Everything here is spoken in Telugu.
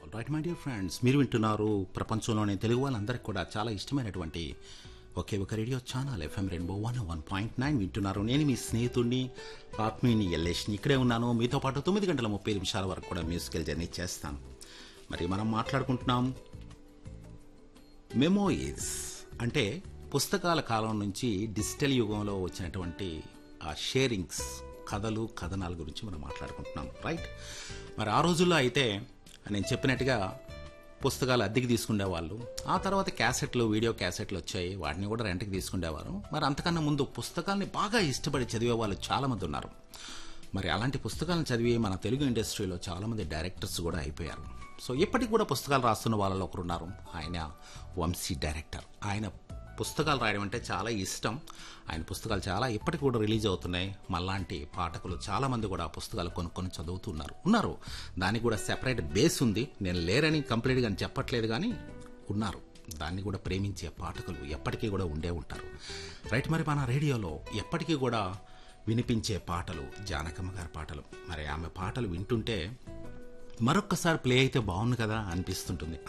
రైట్ మై డియర్ ఫ్రెండ్స్ మీరు వింటున్నారు ప్రపంచంలోని తెలుగు వాళ్ళందరికీ కూడా చాలా ఇష్టమైనటువంటి ఒకే ఒక radio channel FM rainbow one one point nine వింటున్నారు నేను మీ స్నేహితుడిని ఆత్మీయుని ఎల్లేష్ని ఇక్కడే ఉన్నాను మీతో పాటు తొమ్మిది గంటల ముప్పై నిమిషాల వరకు కూడా మ్యూజికల్ జర్నీ చేస్తాను మరి మనం మాట్లాడుకుంటున్నాం మెమోయిస్ అంటే పుస్తకాల కాలం నుంచి డిజిటల్ యుగంలో వచ్చినటువంటి ఆ షేరింగ్స్ కథలు కథనాల గురించి మనం మాట్లాడుకుంటున్నాం రైట్ మరి ఆ రోజుల్లో అయితే నేను చెప్పినట్టుగా పుస్తకాలు అద్దెకి తీసుకునేవాళ్ళు ఆ తర్వాత క్యాసెట్లు వీడియో క్యాసెట్లు వచ్చాయి వాటిని కూడా రెంట్కి తీసుకునేవారు మరి అంతకన్నా ముందు పుస్తకాల్ని బాగా ఇష్టపడి చదివే వాళ్ళు చాలామంది ఉన్నారు మరి అలాంటి పుస్తకాలను చదివి మన తెలుగు ఇండస్ట్రీలో చాలామంది డైరెక్టర్స్ కూడా అయిపోయారు సో ఇప్పటికి కూడా పుస్తకాలు రాస్తున్న వాళ్ళలో ఒకరు ఉన్నారు ఆయన వంశీ డైరెక్టర్ ఆయన పుస్తకాలు రాయడం అంటే చాలా ఇష్టం ఆయన పుస్తకాలు చాలా ఇప్పటికి కూడా రిలీజ్ అవుతున్నాయి మళ్ళాంటి పాఠకులు చాలామంది కూడా ఆ పుస్తకాలు కొనుక్కొని చదువుతున్నారు ఉన్నారు దానికి కూడా సెపరేట్ బేస్ ఉంది నేను లేరని కంప్లీట్గా అని చెప్పట్లేదు కానీ ఉన్నారు దాన్ని కూడా ప్రేమించే పాఠకులు ఎప్పటికీ కూడా ఉండే ఉంటారు రైట్ మరి మన రేడియోలో ఎప్పటికీ కూడా వినిపించే పాటలు జానకమ్మ గారి పాటలు మరి ఆమె పాటలు వింటుంటే మరొక్కసారి ప్లే అయితే బాగుంది కదా అనిపిస్తుంటుంది